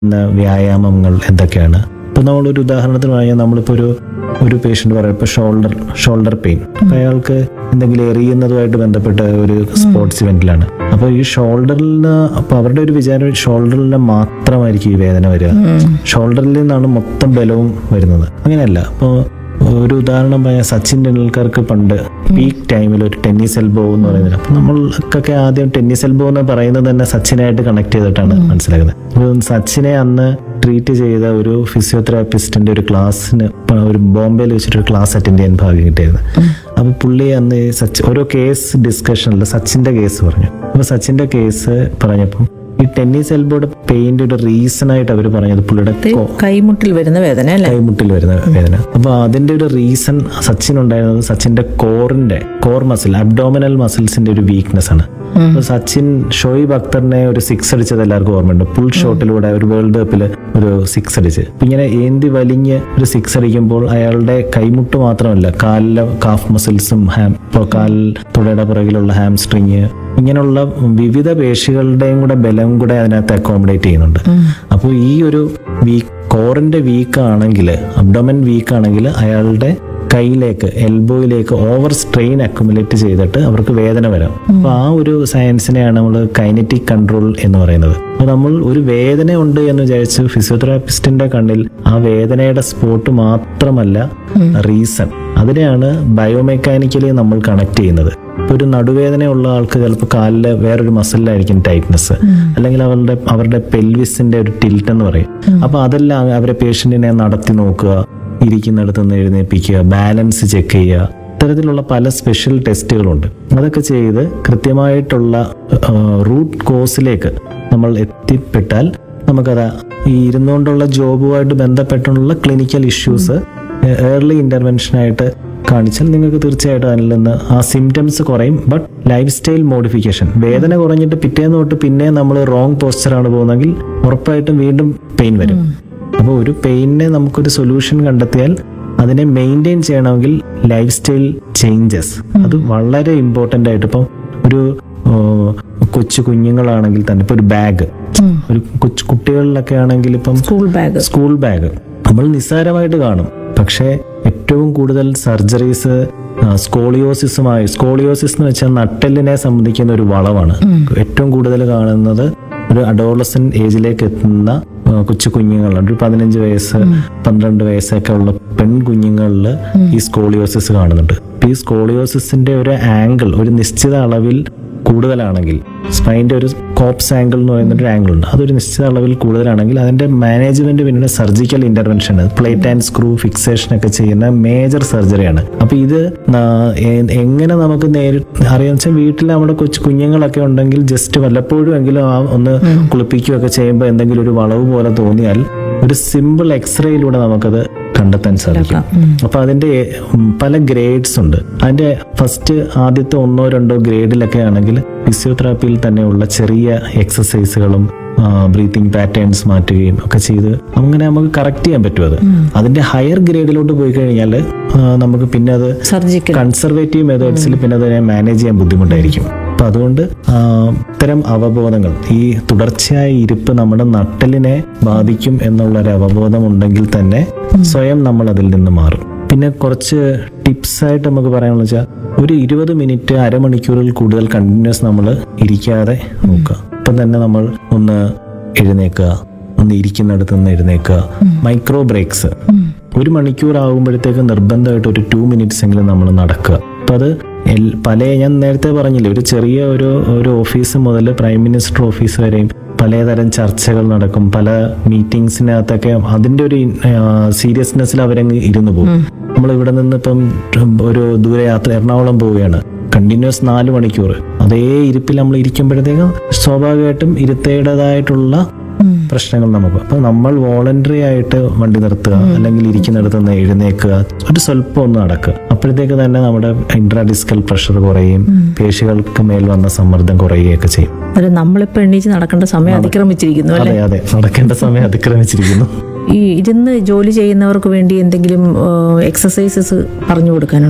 ചെയ്യുന്ന വ്യായാമങ്ങൾ എന്തൊക്കെയാണ് ഇപ്പൊ നമ്മളൊരു ഉദാഹരണത്തിന് പറഞ്ഞാൽ നമ്മളിപ്പോ ഒരു ഒരു പേഷ്യന്റ് പറയാം ഇപ്പൊ ഷോൾഡർ ഷോൾഡർ പെയിൻ അപ്പൊ അയാൾക്ക് എന്തെങ്കിലും എറിയുന്നതുമായിട്ട് ബന്ധപ്പെട്ട ഒരു സ്പോർട്സ് ഇവന്റിലാണ് അപ്പൊ ഈ ഷോൾഡറിന് അപ്പൊ അവരുടെ ഒരു വിചാരം ഷോൾഡറിന് മാത്രമായിരിക്കും ഈ വേദന വരിക ഷോൾഡറിൽ നിന്നാണ് മൊത്തം ബലവും വരുന്നത് അങ്ങനെയല്ല അപ്പോൾ ഒരു ഉദാഹരണം പറയാം സച്ചിൻ ടെണ്ടുൽക്കർക്ക് പണ്ട് പീക്ക് ടൈമിൽ ഒരു ടെന്നീസ് എൽബോ എന്ന് പറയുന്നത് അപ്പൊ നമ്മൾക്കൊക്കെ ആദ്യം ടെന്നീസ് എൽബോ എന്ന് പറയുന്നത് തന്നെ സച്ചിനായിട്ട് കണക്ട് ചെയ്തിട്ടാണ് മനസ്സിലാക്കുന്നത് അപ്പോൾ സച്ചിനെ അന്ന് ട്രീറ്റ് ചെയ്ത ഒരു ഫിസിയോതെറാപ്പിസ്റ്റിന്റെ ഒരു ക്ലാസ്സിന് ഒരു ബോംബെയിൽ വെച്ചിട്ടൊരു ക്ലാസ് അറ്റൻഡ് ചെയ്യാൻ ഭാഗ്യം കിട്ടിയായിരുന്നു അപ്പൊ പുള്ളി അന്ന് ഈ സച്ചിൻ ഓരോ കേസ് ഡിസ്കഷനിൽ സച്ചിന്റെ കേസ് പറഞ്ഞു അപ്പൊ സച്ചിന്റെ കേസ് പറഞ്ഞപ്പം ഈ ടെന്നീസ് എൽബോയുടെ പെയിന്റ് ഒരു റീസൺ ആയിട്ട് അവർ പറഞ്ഞത് പുള്ളിയുടെ കോ- കൈമുട്ടിൽ വരുന്ന വേദന അല്ലേ കൈമുട്ടിൽ വരുന്ന വേദന അപ്പൊ അതിന്റെ ഒരു റീസൺ സച്ചിൻ ഉണ്ടായിരുന്നത് സച്ചിന്റെ കോറിന്റെ കോർ മസിൽ അബ്ഡോമിനൽ മസിൽസിന്റെ ഒരു വീക്ക്നെസ് ആണ് അപ്പൊ സച്ചിൻ ഷോയിബ് അക്തറിനെ ഒരു സിക്സ് അടിച്ചത് എല്ലാവർക്കും ഓർമ്മയുണ്ട് പുൾ ഷോട്ടിലൂടെ ഒരു വേൾഡ് കപ്പിൽ ഒരു സിക്സ് അടിച്ച് അപ്പൊ ഇങ്ങനെ ഏന്തി വലിഞ്ഞ് ഒരു സിക്സ് അടിക്കുമ്പോൾ അയാളുടെ കൈമുട്ട് മാത്രമല്ല കാലിലെ കാഫ് മസിൽസും ഹാം ഇപ്പോൾ കാൽ തുടയുടെ പുറകിലുള്ള ഹാം സ്ട്രിങ് ഇങ്ങനെയുള്ള വിവിധ പേശികളുടെയും കൂടെ ബലം കൂടെ അതിനകത്ത് അക്കോമഡേറ്റ് ചെയ്യുന്നുണ്ട് അപ്പോൾ ഈ ഒരു വീക്ക് കോറിന്റെ വീക്ക് ആണെങ്കിൽ അബ്ഡോമൻ വീക്ക് ആണെങ്കിൽ അയാളുടെ കൈയിലേക്ക് എൽബോയിലേക്ക് ഓവർ സ്ട്രെയിൻ അക്യുമുലേറ്റ് ചെയ്തിട്ട് അവർക്ക് വേദന വരാം അപ്പൊ ആ ഒരു സയൻസിനെയാണ് നമ്മൾ കൈനറ്റിക് കൺട്രോൾ എന്ന് പറയുന്നത് അപ്പൊ നമ്മൾ ഒരു വേദന ഉണ്ട് എന്ന് വിചാരിച്ച് ഫിസിയോതെറാപ്പിസ്റ്റിന്റെ കണ്ണിൽ ആ വേദനയുടെ സ്പോട്ട് മാത്രമല്ല റീസൺ അതിനെയാണ് ബയോമെക്കാനിക്കലി നമ്മൾ കണക്ട് ചെയ്യുന്നത് ഇപ്പൊ ഒരു നടുവേദനയുള്ള ആൾക്ക് ചിലപ്പോൾ കാലിലെ വേറൊരു മസിലിലായിരിക്കും ടൈറ്റ്നസ് അല്ലെങ്കിൽ അവരുടെ അവരുടെ പെൽവിസിന്റെ ഒരു ടിൽറ്റ് എന്ന് പറയും അപ്പൊ അതെല്ലാം അവരെ പേഷ്യന്റിനെ നടത്തി നോക്കുക ഇരിക്കുന്നിടത്ത് നിന്ന് എഴുന്നേൽപ്പിക്കുക ബാലൻസ് ചെക്ക് ചെയ്യുക ഇത്തരത്തിലുള്ള പല സ്പെഷ്യൽ ടെസ്റ്റുകളുണ്ട് അതൊക്കെ ചെയ്ത് കൃത്യമായിട്ടുള്ള റൂട്ട് കോസിലേക്ക് നമ്മൾ എത്തിപ്പെട്ടാൽ നമുക്കത് ഈ ഇരുന്നുകൊണ്ടുള്ള ജോബുമായിട്ട് ബന്ധപ്പെട്ടുള്ള ക്ലിനിക്കൽ ഇഷ്യൂസ് ഏർലി ഇന്റർവെൻഷനായിട്ട് കാണിച്ചാൽ നിങ്ങൾക്ക് തീർച്ചയായിട്ടും അതിൽ നിന്ന് ആ സിംറ്റംസ് കുറയും ബട്ട് ലൈഫ് സ്റ്റൈൽ മോഡിഫിക്കേഷൻ വേദന കുറഞ്ഞിട്ട് പിറ്റേന്ന് തൊട്ട് പിന്നെ നമ്മൾ റോങ് പോസ്ചറാണ് പോകുന്നതെങ്കിൽ ഉറപ്പായിട്ടും വീണ്ടും പെയിൻ വരും അപ്പോൾ ഒരു പെയിനിനെ നമുക്കൊരു സൊല്യൂഷൻ കണ്ടെത്തിയാൽ അതിനെ മെയിൻറ്റെയിൻ ചെയ്യണമെങ്കിൽ ലൈഫ് സ്റ്റൈൽ ചേഞ്ചസ് അത് വളരെ ഇമ്പോർട്ടൻ്റ് ആയിട്ട് ഇപ്പം ഒരു ആ, കൊച്ചു കുഞ്ഞുങ്ങളാണെങ്കിൽ തന്നെ ഇപ്പൊ ഒരു ബാഗ് ഒരു കൊച്ചു കുട്ടികളിലൊക്കെ ആണെങ്കിൽ ഇപ്പം സ്കൂൾ ബാഗ് സ്കൂൾ ബാഗ് നമ്മൾ നിസ്സാരമായിട്ട് കാണും പക്ഷേ ഏറ്റവും കൂടുതൽ സർജറീസ് സ്കോളിയോസിസുമായി സ്കോളിയോസിസ് എന്ന് വെച്ചാൽ നട്ടെല്ലിനെ സംബന്ധിക്കുന്ന ഒരു വളവാണ് ഏറ്റവും കൂടുതൽ കാണുന്നത് ഒരു അഡോളസൻ ഏജിലേക്ക് എത്തുന്ന ആ, കൊച്ചു കുഞ്ഞുങ്ങളുണ്ട് ഒരു പതിനഞ്ച് വയസ്സ് പന്ത്രണ്ട് വയസ്സൊക്കെ ഉള്ള പെൺകുഞ്ഞുങ്ങളിൽ ഈ സ്കോളിയോസിസ് കാണുന്നുണ്ട് അപ്പൊ ഈ സ്കോളിയോസിസിന്റെ ഒരു ആംഗിൾ ഒരു നിശ്ചിത അളവിൽ കൂടുതലാണെങ്കിൽ സ്പൈൻ്റെ ഒരു കോപ്സ് ആംഗിൾ എന്ന് പറയുന്ന ഒരു ആംഗിൾ ഉണ്ട് അതൊരു നിശ്ചിത അളവിൽ കൂടുതലാണെങ്കിൽ അതിന്റെ മാനേജ്മെന്റ് പിന്നീട് surgical intervention plate and screw fixation ഒക്കെ ചെയ്യുന്ന മേജർ സർജറിയാണ് അപ്പൊ ഇത് ന- എ- എങ്ങനെ നമുക്ക് നേരിട്ട് അറിയാന്ന് വെച്ചാൽ വീട്ടിൽ നമ്മുടെ കൊച്ചു കുഞ്ഞുങ്ങളൊക്കെ ഉണ്ടെങ്കിൽ ജസ്റ്റ് വല്ലപ്പോഴും എങ്കിലും ആ ഒന്ന് കുളിപ്പിക്കുകയൊക്കെ ചെയ്യുമ്പോൾ എന്തെങ്കിലും ഒരു വളവ് പോലെ തോന്നിയാൽ ഒരു സിമ്പിൾ എക്സ്റേയിലൂടെ നമുക്കത് കണ്ടെത്താൻ സാധിക്കും അപ്പൊ അതിന്റെ ഉം, പല ഗ്രേഡ്സ് ഉണ്ട് അതിന്റെ ഫസ്റ്റ് ആദ്യത്തെ ഒന്നോ രണ്ടോ ഗ്രേഡിലൊക്കെ ആണെങ്കിൽ ഫിസിയോതെറാപ്പിയിൽ തന്നെയുള്ള ചെറിയ എക്സസൈസുകളും ബ്രീത്തിങ് പാറ്റേൺസ് മാറ്റുകയും ഒക്കെ ചെയ്ത് അങ്ങനെ നമുക്ക് കറക്റ്റ് ചെയ്യാൻ പറ്റും അത് അതിന്റെ ഹയർ ഗ്രേഡിലോട്ട് പോയി കഴിഞ്ഞാൽ നമുക്ക് പിന്നെ അത് സർജിക്കൽ കൺസർവേറ്റീവ് മെത്തേഡ്സിൽ പിന്നെ അതിനെ മാനേജ് ചെയ്യാൻ ബുദ്ധിമുട്ടായിരിക്കും അപ്പൊ അതുകൊണ്ട് ആ, ഇത്തരം അവബോധങ്ങൾ ഈ തുടർച്ചയായ ഇരിപ്പ് നമ്മുടെ നട്ടലിനെ ബാധിക്കും എന്നുള്ള ഒരു അവബോധം ഉണ്ടെങ്കിൽ തന്നെ സ്വയം നമ്മൾ അതിൽ നിന്ന് മാറും പിന്നെ കുറച്ച് ടിപ്സ് ആയിട്ട് നമുക്ക് പറയാനുള്ള വെച്ചാൽ ഒരു ഇരുപത് മിനിറ്റ് അരമണിക്കൂറിൽ കൂടുതൽ കണ്ടിന്യൂസ് നമ്മൾ ഇരിക്കാതെ നോക്കുക ഇപ്പം തന്നെ നമ്മൾ ഒന്ന് എഴുന്നേക്കുക ഒന്ന് ഇരിക്കുന്നിടത്ത് നിന്ന് എഴുന്നേക്കുക മൈക്രോ ബ്രേക്സ് ഒരു മണിക്കൂർ ആകുമ്പോഴത്തേക്ക് നിർബന്ധമായിട്ട് ഒരു ടു മിനിറ്റ്സ് എങ്കിലും നമ്മൾ നടക്കുക അപ്പൊ അത് എൽ- പല ഞാൻ നേരത്തെ പറഞ്ഞില്ലേ ഒരു ചെറിയ ഒരു ഒരു ഓഫീസ് മുതൽ പ്രൈം മിനിസ്റ്റർ ഓഫീസ് വരെയും പലതരം ചർച്ചകൾ നടക്കും പല മീറ്റിംഗ്സിനകത്തൊക്കെ അതിന്റെ ഒരു സീരിയസ്നെസ്സിൽ അവരങ്ങ് ഇരുന്നു പോകും നമ്മൾ ഇവിടെ നിന്ന് ഇപ്പം ഒരു ദൂരയാത്ര എറണാകുളം പോവുകയാണ് കണ്ടിന്യൂസ് നാല് മണിക്കൂർ അതേ ഇരിപ്പിൽ നമ്മൾ ഇരിക്കുമ്പോഴത്തേക്കും സ്വാഭാവികമായിട്ടും ഇരുത്തേണ്ടതായിട്ടുള്ള പ്രശ്നങ്ങൾ നമുക്ക് അപ്പൊ നമ്മൾ വോളണ്ടറി ആയിട്ട് വണ്ടി നിർത്തുക അല്ലെങ്കിൽ ഇരിക്കുന്നിടത്ത് നിന്ന് എഴുന്നേക്കുക ഒരു സ്വല്പം ഒന്ന് നടക്കുക അപ്പോഴത്തേക്ക് തന്നെ നമ്മുടെ ഇൻട്രാഡിസ്കൽ പ്രഷർ കുറയും പേശികൾക്ക് മേൽ വന്ന സമ്മർദ്ദം കുറയുകയൊക്കെ ചെയ്യും അത് നമ്മളിപ്പോ എണ്ണീച്ച് നടക്കേണ്ട സമയം അതിക്രമിച്ചിരിക്കുന്നു അല്ലെ അതെ അതെ നടക്കേണ്ട സമയം അതിക്രമിച്ചിരിക്കുന്നു ഈ ഇരുന്ന് ജോലി ചെയ്യുന്നവർക്ക് വേണ്ടി എന്തെങ്കിലും എക്സസൈസസ് പറഞ്ഞു കൊടുക്കാനുണ്ടോ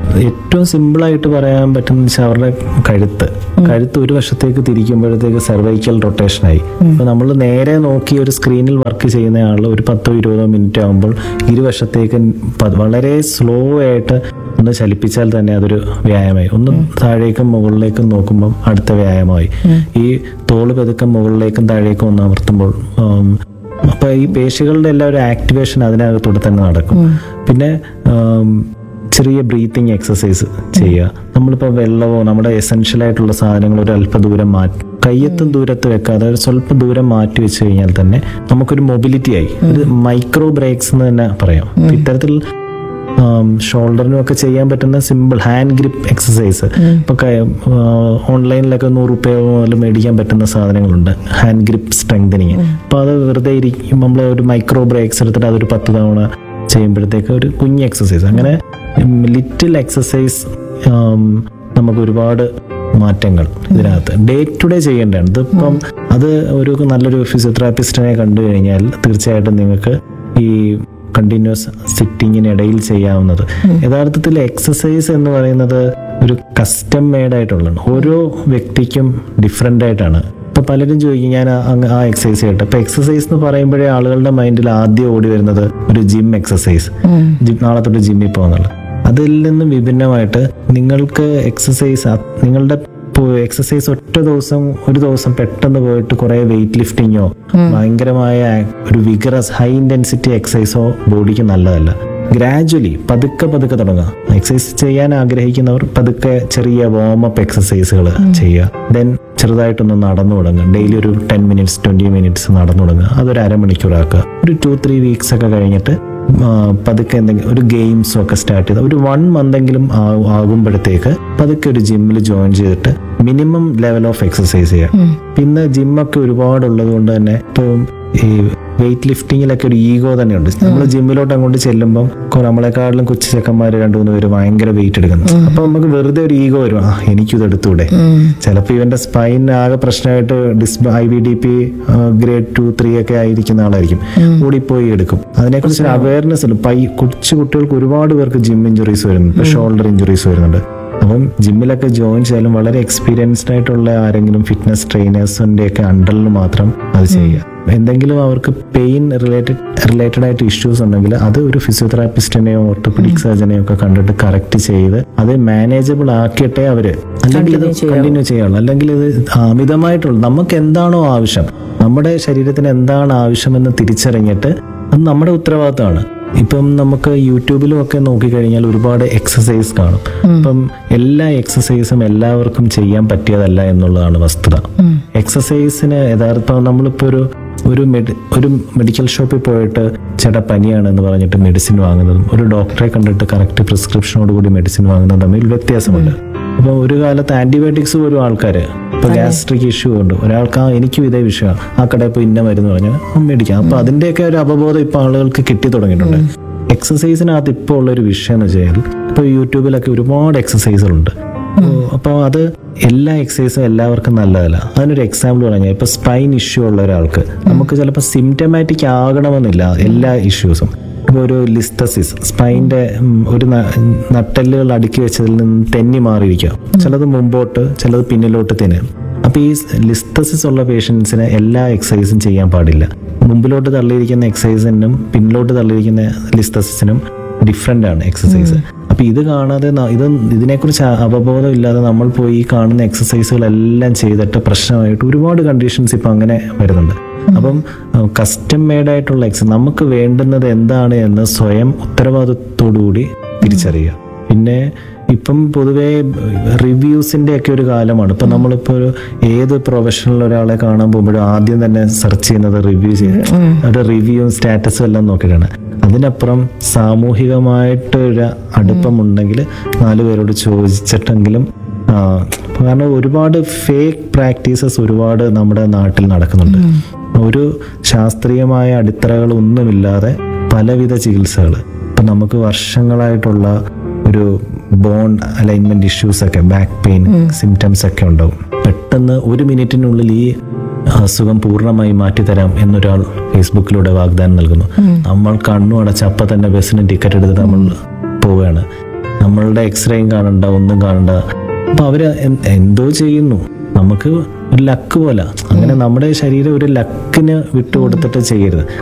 ഏറ്റവും സിമ്പിളായിട്ട് പറയാൻ പറ്റുന്ന വെച്ചാൽ അവരുടെ കഴുത്ത് കഴുത്ത് ഒരു വശത്തേക്ക് തിരിക്കുമ്പോഴത്തേക്ക് സെർവൈക്കൽ റൊട്ടേഷനായി ഇപ്പൊ നമ്മൾ നേരെ നോക്കി ഒരു സ്ക്രീനിൽ വർക്ക് ചെയ്യുന്ന ആൾ ഒരു പത്തോ ഇരുപതോ മിനിറ്റ് ആകുമ്പോൾ ഇരുവശത്തേക്ക് പ- വളരെ സ്ലോ ആയിട്ട് ഒന്ന് ചലിപ്പിച്ചാൽ തന്നെ അതൊരു വ്യായാമമായി ഒന്ന് താഴേക്കും മുകളിലേക്കും നോക്കുമ്പോൾ അടുത്ത വ്യായാമമായി ഈ തോള് പതുക്കം മുകളിലേക്കും താഴേക്കും ഒന്ന് അമർത്തുമ്പോൾ ഉം, അപ്പൊ ഈ പേശികളുടെ എല്ലാ ഒരു ആക്ടിവേഷൻ അതിനകത്തൂടെ തന്നെ നടക്കും പിന്നെ ഉം, ചെറിയ ബ്രീത്തിങ് എക്സസൈസ് ചെയ്യുക നമ്മളിപ്പോൾ വെള്ളമോ നമ്മുടെ എസെൻഷ്യൽ ആയിട്ടുള്ള സാധനങ്ങൾ ഒരു അല്പ ദൂരം മാറ്റി കയ്യെത്തും ദൂരത്ത് വെക്കാതെ ഒരു സ്വല്പ ദൂരം മാറ്റി വെച്ച് കഴിഞ്ഞാൽ തന്നെ നമുക്കൊരു മൊബിലിറ്റി ആയി ഒരു മൈക്രോ ബ്രേക്സ് എന്ന് തന്നെ പറയാം ഇത്തരത്തിൽ ഷോൾഡറിനും ഒക്കെ ചെയ്യാൻ പറ്റുന്ന സിമ്പിൾ ഹാൻഡ് ഗ്രിപ്പ് എക്സസൈസ് ഇപ്പൊ ഓൺലൈനിലൊക്കെ നൂറ് റുപ്യ മുതൽ മേടിക്കാൻ പറ്റുന്ന സാധനങ്ങളുണ്ട് ഹാൻഡ് ഗ്രിപ്പ് സ്ട്രെങ്തനിങ് അപ്പൊ അത് വെറുതെ ഇരിക്കും നമ്മൾ ഒരു മൈക്രോ ബ്രേക്സ് എടുത്തിട്ട് അതൊരു പത്ത് തവണ ചെയ്യുമ്പോഴത്തേക്ക് ഒരു കുഞ്ഞ് എക്സസൈസ് അങ്ങനെ ലിറ്റിൽ എക്സസൈസ് നമുക്ക് ഒരുപാട് മാറ്റങ്ങൾ ഇതിനകത്ത് ഡേ ടു ഡേ ചെയ്യേണ്ടതാണ് ഇതിപ്പം അത് ഒരു നല്ലൊരു ഫിസിയോതെറാപ്പിസ്റ്റിനെ കണ്ടു കഴിഞ്ഞാൽ തീർച്ചയായിട്ടും നിങ്ങൾക്ക് ഈ കണ്ടിന്യൂസ് സിറ്റിങ്ങിനിടയിൽ ചെയ്യാവുന്നത് യഥാർത്ഥത്തിൽ എക്സസൈസ് എന്ന് പറയുന്നത് ഒരു കസ്റ്റം മെയ്ഡ് ആയിട്ടുള്ളതാണ് ഓരോ വ്യക്തിക്കും ഡിഫറെൻ്റ് ആയിട്ടാണ് ഇപ്പൊ പലരും ചോദിക്കും ഞാൻ ആ- അങ്ങ് ആ എക്സസൈസ് ചെയ്യട്ടെ ഇപ്പൊ എക്സസൈസ് എന്ന് പറയുമ്പോഴേ ആളുകളുടെ മൈൻഡിൽ ആദ്യം ഓടി വരുന്നത് ഒരു ജിം എക്സസൈസ് ജിം നാളെ തൊട്ട് ജിമ്മിൽ പോകുന്നുള്ളത് അതിൽ നിന്നും വിഭിന്നമായിട്ട് നിങ്ങൾക്ക് എക്സസൈസ് നിങ്ങളുടെ എക്സസൈസ് ഒറ്റ ദിവസം ഒരു ദിവസം പെട്ടെന്ന് പോയിട്ട് കുറെ വെയിറ്റ് ലിഫ്റ്റിങ്ങോ ഭയങ്കരമായ ഒരു വിഗറസ് ഹൈ ഇന്റൻസിറ്റി എക്സസൈസോ ബോഡിക്ക് നല്ലതല്ല ഗ്രാജുവലി പതുക്കെ പതുക്കെ തുടങ്ങുക എക്സസൈസ് ചെയ്യാൻ ആഗ്രഹിക്കുന്നവർ പതുക്കെ ചെറിയ വാമപ്പ് എക്സസൈസുകൾ ചെയ്യുക ദെൻ ചെറുതായിട്ടൊന്ന് നടന്നു തുടങ്ങുക ഡെയിലി ഒരു ടെൻ മിനിറ്റ്സ് ട്വന്റി മിനിറ്റ്സ് നടന്നു തുടങ്ങുക അതൊരു അരമണിക്കൂറാക്കുക ഒരു ടു ത്രീ വീക്സ് ഒക്കെ കഴിഞ്ഞിട്ട് ആ, പതുക്കെ എന്തെങ്കിലും ഒരു ഗെയിംസും ഒക്കെ സ്റ്റാർട്ട് ചെയ്ത് ഒരു വൺ മന്തെങ്കിലും ആകുമ്പോഴത്തേക്ക് പതുക്കെ ഒരു ജിമ്മിൽ ജോയിൻ ചെയ്തിട്ട് മിനിമം ലെവൽ ഓഫ് എക്സസൈസ് ചെയ്യുക പിന്നെ ജിമ്മൊക്കെ ഒരുപാടുള്ളത് കൊണ്ട് തന്നെ ഇപ്പം ഈ വെയിറ്റ് ലിഫ്റ്റിങ്ങിലൊക്കെ ഒരു ഈഗോ തന്നെയുണ്ട് നമ്മൾ ജിമ്മിലോട്ട് അങ്ങോട്ട് ചെല്ലുമ്പോൾ കൊ- നമ്മളെക്കാട്ടിലും കൊച്ചു ചെക്കന്മാർ രണ്ടു മൂന്ന് പേര് ഭയങ്കര വെയിറ്റ് എടുക്കുന്നു അപ്പൊ നമുക്ക് വെറുതെ ഒരു ഈഗോ വരും ആ എനിക്കും ഇത് എടുത്തൂടെ ചിലപ്പോൾ ഇവന്റെ സ്പൈൻ ആകെ പ്രശ്നമായിട്ട് disc I V D P grade two three ഒക്കെ ആയിരിക്കുന്ന ആളായിരിക്കും ഓടിപ്പോയി എടുക്കും അതിനെക്കുറിച്ച് ഒരു അവയർനെസ് ഉണ്ട് പൈ കൊച്ചു കുട്ടികൾക്ക് ഒരുപാട് പേർക്ക് ജിം ഇഞ്ചുറീസ് വരുന്നുണ്ട് ഇപ്പൊ ഷോൾഡർ ഇഞ്ചുറീസ് വരുന്നുണ്ട് അപ്പം ജിമ്മിലൊക്കെ ജോയിൻ ചെയ്താലും വളരെ എക്സ്പീരിയൻസ്ഡ് ആയിട്ടുള്ള ആരെങ്കിലും ഫിറ്റ്നസ് ട്രെയിനേഴ്സിന്റെ ഒക്കെ അണ്ടറിൽ മാത്രം അത് ചെയ്യുക എന്തെങ്കിലും അവർക്ക് പെയിൻ റിലേറ്റഡ് റിലേറ്റഡ് ആയിട്ട് ഇഷ്യൂസ് ഉണ്ടെങ്കിൽ അത് ഒരു ഫിസിയോതെറാപ്പിസ്റ്റിനെയോ ഓർത്തോപെഡിക് സർജനെയോ ഒക്കെ കണ്ടിട്ട് കറക്റ്റ് ചെയ്ത് അത് മാനേജബിൾ ആക്കിയിട്ടേ അവര് അല്ലെങ്കിൽ ഇത് കണ്ടിന്യൂ ചെയ്യാവുള്ളൂ അല്ലെങ്കിൽ ഇത് അമിതമായിട്ടുള്ള നമുക്ക് എന്താണോ ആവശ്യം നമ്മുടെ ശരീരത്തിന് എന്താണ് ആവശ്യമെന്ന് തിരിച്ചറിഞ്ഞിട്ട് അത് നമ്മുടെ ഉത്തരവാദിത്തമാണ് ഇപ്പം നമുക്ക് യൂട്യൂബിലും ഒക്കെ നോക്കിക്കഴിഞ്ഞാൽ ഒരുപാട് എക്സസൈസ് കാണും ഇപ്പം എല്ലാ എക്സസൈസും എല്ലാവർക്കും ചെയ്യാൻ പറ്റിയതല്ല എന്നുള്ളതാണ് വസ്തുത എക്സസൈസിന് യഥാർത്ഥം നമ്മളിപ്പോൾ ഒരു ഒരു മെഡി ഒരു മെഡിക്കൽ ഷോപ്പിൽ പോയിട്ട് ചേട്ടാ പനിയാണ് എന്ന് പറഞ്ഞിട്ട് മെഡിസിൻ വാങ്ങുന്നതും ഒരു ഡോക്ടറെ കണ്ടിട്ട് കറക്റ്റ് പ്രിസ്ക്രിപ്ഷനോട് കൂടി മെഡിസിൻ വാങ്ങുന്നതും തമ്മിൽ വ്യത്യാസമുണ്ട് അപ്പൊ ഒരു കാലത്ത് ആന്റിബയോട്ടിക്സ് പോലും ആൾക്കാർ ഇപ്പൊ ഗ്യാസ്ട്രിക് ഇഷ്യൂ ഉണ്ട് ഒരാൾക്ക് ആ എനിക്കും ഇതേ വിഷയമാണ് ആ കടയിൽ പോയി ഇന്ന മരുന്ന് പറഞ്ഞാൽ മേടിക്കാം അപ്പൊ അതിന്റെയൊക്കെ ഒരു അവബോധം ഇപ്പൊ ആളുകൾക്ക് കിട്ടി തുടങ്ങിയിട്ടുണ്ട് എക്സസൈസിനകത്ത് ഇപ്പോൾ ഉള്ള ഒരു വിഷയം എന്ന് വെച്ചാൽ ഇപ്പൊ യൂട്യൂബിലൊക്കെ ഒരുപാട് എക്സസൈസുകളുണ്ട് അപ്പോൾ അത് എല്ലാ എക്സസൈസും എല്ലാവർക്കും നല്ലതല്ല അതിനൊരു എക്സാമ്പിൾ പറഞ്ഞാൽ ഇപ്പൊ സ്പൈൻ ഇഷ്യൂ ഉള്ള ഒരാൾക്ക് നമുക്ക് ചിലപ്പോൾ സിംറ്റമാറ്റിക് ആകണമെന്നില്ല എല്ലാ ഇഷ്യൂസും ഇപ്പോൾ ഒരു ലിസ്തസിസ് സ്പൈൻ്റെ ഒരു ന- നട്ടെല്ലുകൾ അടുക്കി വെച്ചതിൽ നിന്ന് തെന്നി മാറിയിരിക്കുക ചിലത് മുമ്പോട്ട് ചിലത് പിന്നിലോട്ട് തിന്നും അപ്പോൾ ഈ ലിസ്തസിസ് ഉള്ള പേഷ്യൻസിന് എല്ലാ എക്സസൈസും ചെയ്യാൻ പാടില്ല മുമ്പിലോട്ട് തള്ളിയിരിക്കുന്ന എക്സസൈസിനും പിന്നിലോട്ട് തള്ളിയിരിക്കുന്ന ലിസ്തസിസിനും ഡിഫറെൻ്റ് ആണ് എക്സസൈസ് അപ്പൊ ഇത് കാണാതെ ന- ഇത് ഇതിനെക്കുറിച്ച് അ- അവബോധം ഇല്ലാതെ നമ്മൾ പോയി ഈ കാണുന്ന എക്സസൈസുകളെല്ലാം ചെയ്തിട്ട് പ്രശ്നമായിട്ട് ഒരുപാട് കണ്ടീഷൻസ് ഇപ്പൊ അങ്ങനെ വരുന്നുണ്ട് അപ്പം കസ്റ്റം മെയ്ഡ് ആയിട്ടുള്ള എക്സസൈസ് നമുക്ക് വേണ്ടുന്നത് എന്താണ് എന്ന് സ്വയം ഉത്തരവാദിത്തോടു കൂടി തിരിച്ചറിയുക പിന്നെ ഇപ്പം പൊതുവേ റിവ്യൂസിന്റെ ഒക്കെ ഒരു കാലമാണ് ഇപ്പൊ നമ്മളിപ്പോ ഒരു ഏത് പ്രൊഫഷണൽ ഒരാളെ കാണാൻ പോകുമ്പോഴും ആദ്യം തന്നെ സെർച്ച് ചെയ്യുന്നത് റിവ്യൂ ചെയ്ത് ഒരു റിവ്യൂവും സ്റ്റാറ്റസും എല്ലാം നോക്കിയിട്ടാണ് അതിനപ്പുറം സാമൂഹികമായിട്ട് ഒരു അടുപ്പമുണ്ടെങ്കിൽ നാലു പേരോട് ചോദിച്ചിട്ടെങ്കിലും ആ, കാരണം ഒരുപാട് ഫേക്ക് പ്രാക്ടീസസ് ഒരുപാട് നമ്മുടെ നാട്ടിൽ നടക്കുന്നുണ്ട് ഒരു ശാസ്ത്രീയമായ അടിത്തറകളൊന്നുമില്ലാതെ പലവിധ ചികിത്സകൾ ഇപ്പം നമുക്ക് വർഷങ്ങളായിട്ടുള്ള ഒരു ബോൺ അലൈൻമെന്റ് ഇഷ്യൂസ് ഒക്കെ ബാക്ക് പെയിൻ സിംറ്റംസ് ഒക്കെ ഉണ്ടാവും പെട്ടെന്ന് ഒരു മിനിറ്റിനുള്ളിൽ ഈ അസുഖം പൂർണ്ണമായി മാറ്റിത്തരാം എന്നൊരാൾ ഫേസ്ബുക്കിലൂടെ വാഗ്ദാനം നൽകുന്നു നമ്മൾ കണ്ണു അടച്ച് അപ്പം തന്നെ ബസ്സിന് ടിക്കറ്റ് എടുത്ത് നമ്മൾ പോവുകയാണ് നമ്മളുടെ എക്സ്റേയും കാണണ്ട ഒന്നും കാണണ്ട അപ്പൊ അവര് എൻ- എന്തോ ചെയ്യുന്നു നമുക്ക് ഒരു ലക്ക് പോലെ അങ്ങനെ നമ്മുടെ ശരീരം ഒരു ലക്കിന് വിട്ടുകൊടുത്തിട്ട് ചെയ്യരുത്